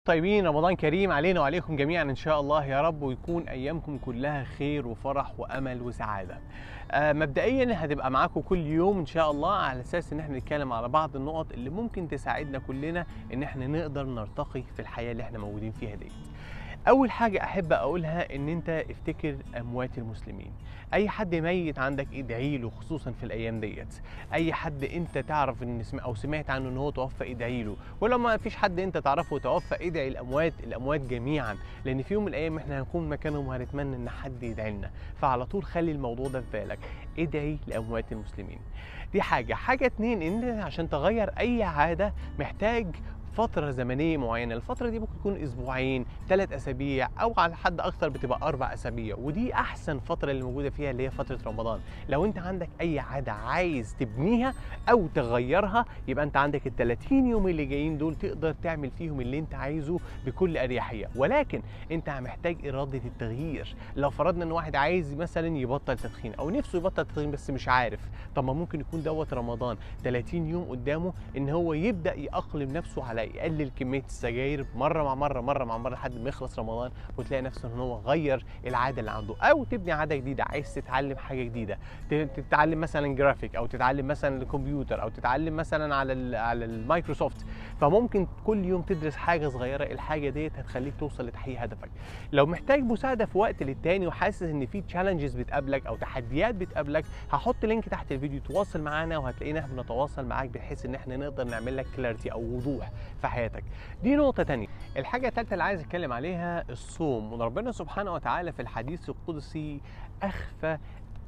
طيبين رمضان كريم علينا وعليكم جميعا ان شاء الله يا رب ويكون ايامكم كلها خير وفرح وامل وسعاده. آه مبدئيا هتبقى معاكم كل يوم ان شاء الله على اساس ان احنا نتكلم على بعض النقط اللي ممكن تساعدنا كلنا ان احنا نقدر نرتقي في الحياه اللي احنا موجودين فيها دي. اول حاجه احب اقولها ان انت افتكر اموات المسلمين اي حد ميت عندك ادعي له خصوصا في الايام ديت اي حد انت تعرف ان سمع او سمعت عنه ان هو توفى ادعي له ولو ما فيش حد انت تعرفه توفى ادعي الاموات الاموات جميعا لان في يوم من الايام احنا هنكون مكانهم وهنتمنى ان حد يدعي لنا فعلى طول خلي الموضوع ده في بالك ادعي لاموات المسلمين دي حاجه حاجه اتنين ان عشان تغير اي عاده محتاج فترة زمنية معينة، الفترة دي ممكن تكون أسبوعين، ثلاث أسابيع أو على حد أكثر بتبقى أربع أسابيع، ودي أحسن فترة اللي موجودة فيها اللي هي فترة رمضان، لو أنت عندك أي عادة عايز تبنيها أو تغيرها يبقى أنت عندك ال 30 يوم اللي جايين دول تقدر تعمل فيهم اللي أنت عايزه بكل أريحية، ولكن أنت محتاج إرادة التغيير، لو فرضنا إن واحد عايز مثلا يبطل تدخين أو نفسه يبطل تدخين بس مش عارف، طب ما ممكن يكون دوت رمضان 30 يوم قدامه إن هو يبدأ يأقلم نفسه على يقلل كميه السجاير مره مع مره مره مع مره لحد ما يخلص رمضان وتلاقي نفسه ان هو غير العاده اللي عنده او تبني عاده جديده عايز تتعلم حاجه جديده تتعلم مثلا جرافيك او تتعلم مثلا الكمبيوتر او تتعلم مثلا على ال على المايكروسوفت فممكن كل يوم تدرس حاجه صغيره الحاجه ديت هتخليك توصل لتحقيق هدفك لو محتاج مساعده في وقت للتاني وحاسس ان في تشالنجز بتقابلك او تحديات بتقابلك هحط لينك تحت الفيديو تواصل معانا وهتلاقينا بنتواصل معاك بحيث ان احنا نقدر نعمل لك كلاريتي او وضوح في حياتك دي نقطة تانية الحاجة الثالثة اللي عايز اتكلم عليها الصوم وربنا سبحانه وتعالى في الحديث القدسي اخفى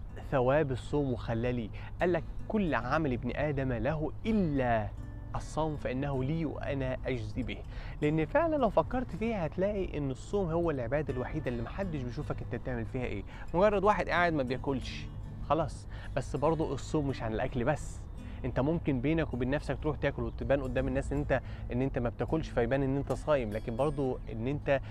ثواب الصوم وخلى لي قال لك كل عمل ابن ادم له الا الصوم فانه لي وانا اجزي به لان فعلا لو فكرت فيها هتلاقي ان الصوم هو العباده الوحيده اللي محدش بيشوفك انت بتعمل فيها ايه مجرد واحد قاعد ما بياكلش خلاص بس برضه الصوم مش عن الاكل بس انت ممكن بينك وبين نفسك تروح تاكل وتبان قدام الناس ان انت ان انت ما بتاكلش فيبان ان انت صايم لكن برضو ان انت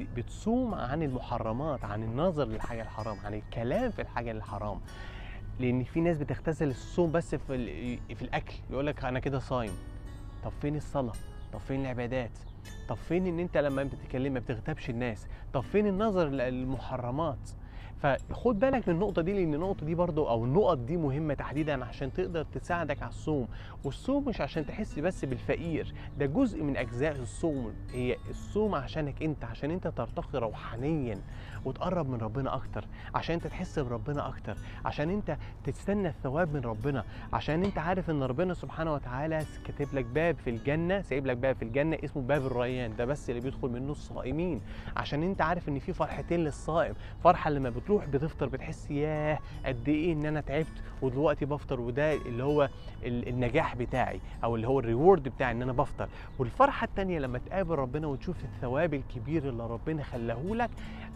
بتصوم عن المحرمات عن النظر للحاجه الحرام عن الكلام في الحاجه الحرام لان في ناس بتختزل الصوم بس في في الاكل يقول لك انا كده صايم طب فين الصلاه طب فين العبادات طب فين ان انت لما بتتكلم ما بتغتابش الناس طب فين النظر للمحرمات فخد بالك من النقطة دي لأن النقطة دي برضو أو النقط دي مهمة تحديدا عشان تقدر تساعدك على الصوم والصوم مش عشان تحس بس بالفقير ده جزء من أجزاء الصوم هي الصوم عشانك أنت عشان أنت ترتقي روحانيا وتقرب من ربنا أكتر عشان أنت تحس بربنا أكتر عشان أنت تستنى الثواب من ربنا عشان أنت عارف إن ربنا سبحانه وتعالى كاتب لك باب في الجنة سايب لك باب في الجنة اسمه باب الريان ده بس اللي بيدخل منه الصائمين عشان أنت عارف إن في فرحتين للصائم فرحة لما بتروح بتفطر بتحس ياه قد ايه ان انا تعبت ودلوقتي بفطر وده اللي هو النجاح بتاعي او اللي هو الريورد بتاعي ان انا بفطر والفرحه الثانيه لما تقابل ربنا وتشوف الثواب الكبير اللي ربنا خلاه لك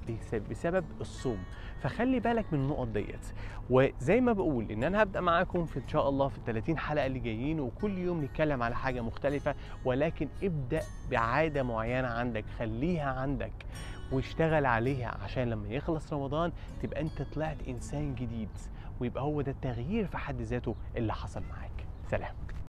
بسبب الصوم فخلي بالك من النقط ديت وزي ما بقول ان انا هبدا معاكم في ان شاء الله في ال 30 حلقه اللي جايين وكل يوم نتكلم على حاجه مختلفه ولكن ابدا بعاده معينه عندك خليها عندك واشتغل عليها عشان لما يخلص رمضان تبقى انت طلعت انسان جديد ويبقى هو ده التغيير في حد ذاته اللي حصل معاك سلام